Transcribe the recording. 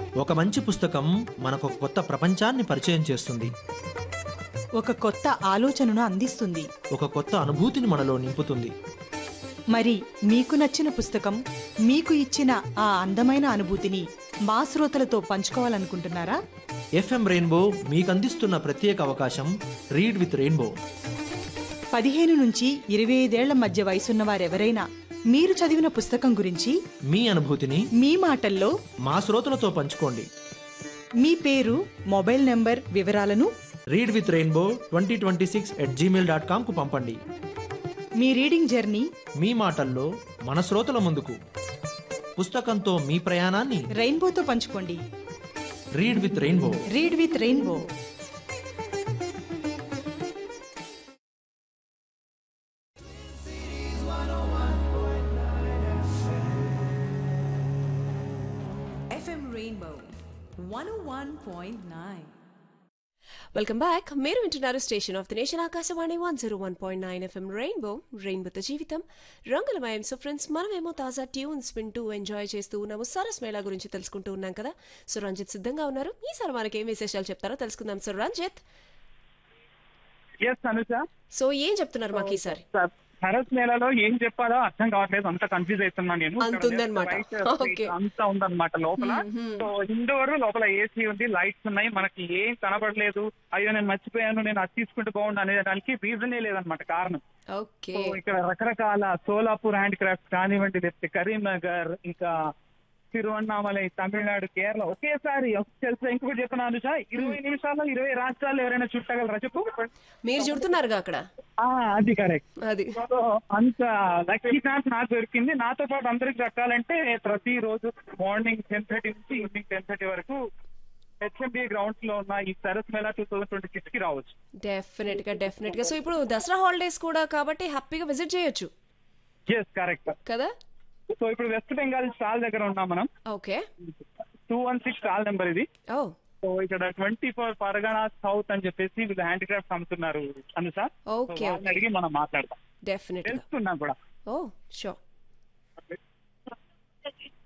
ఒక మంచి పుస్తకం మనకు ఒక కొత్త ప్రపంచాన్ని పరిచయం చేస్తుంది ఒక కొత్త ఆలోచనను అందిస్తుంది ఒక కొత్త అనుభూతిని మనలో నింపుతుంది మరి మీకు నచ్చిన పుస్తకం మీకు ఇచ్చిన ఆ అందమైన అనుభూతిని మా శ్రోతలతో పంచుకోవాలనుకుంటున్నారా ఎఫ్ఎం రెయిన్బో మీకు అందిస్తున్న ప్రత్యేక అవకాశం రీడ్ విత్ రెయిన్బో పదిహేను నుంచి ఇరవై ఐదేళ్ల మధ్య వయసున్న వారెవరైనా మీరు చదివిన పుస్తకం గురించి మీ అనుభూతిని మీ మాటల్లో మా శ్రోతలతో పంచుకోండి మీ పేరు మొబైల్ నెంబర్ వివరాలను read with rainbow twenty twenty six at gmail dot కామ్కు పంపండి మీ రీడింగ్ జర్నీ మీ మాటల్లో మన శ్రోతల ముందుకు పుస్తకంతో మీ ప్రయాణాన్ని రెయిన్బోతో పంచుకోండి read with rainbow read with rainbow FM Rainbow 101.9. Welcome back మీరు వింటున్నారు station of the nation Akashvani one zero one point nine FM rainbow రెయిన్బోతో జీవితం రంగులమయం సో ఫ్రెండ్స్ మనమేమో తాజా ట్యూన్స్ వింటూ ఎంజాయ్ చేస్తూ ఉన్నాము సరస్ మేళా గురించి తెలుసుకుంటూ ఉన్నాం కదా సో రంజిత్ సిద్ధంగా ఉన్నారు ఈసారి మనకి ఏం విశేషాలు చెప్తారో తెలుసుకుందాం so Ranjith S Anusha so ఏం చెప్తున్నారు మాకు ఈసారి సరస్ మేళలో ఏం చెప్పాలో అర్థం కావట్లేదు అంత కన్ఫ్యూజ్ అవుతున్నాను నేను అంత ఉందన్నమాట. ఓకే. అంత ఉందన్నమాట లోపల సో ఇండోర్ లోపల ఏసీ ఉంది లైట్స్ ఉన్నాయి మనకి ఏం కనబడలేదు అయ్యో నేను మర్చిపోయాను నేను అది తీసుకుంటే బాగుండు అనే దానికి రీజనే లేదన్నమాట కారణం ఓకే సో ఇక్కడ రకరకాల సోలాపూర్ హ్యాండ్ క్రాఫ్ట్ కానివ్వండి లేకపోతే కరీంనగర్ ఇంకా తిరువన్నామలై తమిళనాడు కేరళ ఒకేసారి తెలుసా ఇంకొకటి చెప్పిన అనుష ఇరవై నిమిషాల్లో ఇరవై రాష్ట్రాలు ఎవరైనా చుట్టగలరా చెప్పు మీరు చుడుతున్నారుగా అక్కడ ఆ, అది కరెక్ట్ అది సో అంత లక్కీ ఛాన్స్ నాకు దొరికింది నాతో పాటు అందరికి దక్కాలంటే ప్రతి రోజు మార్నింగ్ టెన్ థర్టీ నుంచి ఈవినింగ్ టెన్ థర్టీ వరకు హెచ్ఎంబి గ్రౌండ్స్ లో ఉన్న ఈ Saras mela two thousand twenty six కి రావచ్చు డెఫినెట్ గా డెఫినెట్ గా సో ఇప్పుడు దసరా హాలిడేస్ కూడా కాబట్టి హ్యాపీగా విజిట్ చేయొచ్చు ఎస్ కరెక్ట్ కదా సో ఇప్పుడు వెస్ట్ బెంగాల్ స్టాల్ దగ్గర ఉన్నాం మనం okay two one six stall number ఇది ఓ సో ఇక్కడ ట్వంటీ ఫోర్ పరగణ సౌత్ అని చెప్పేసి వీళ్ళు హ్యాండిక్రాఫ్ట్స్ అమ్ముతున్నారు అనుసా ఓకే ఓకే అడిగి మనం మాట్లాడతాం డెఫినెట్ గా తెలుసుకున్నాం కూడా ఓ షూర్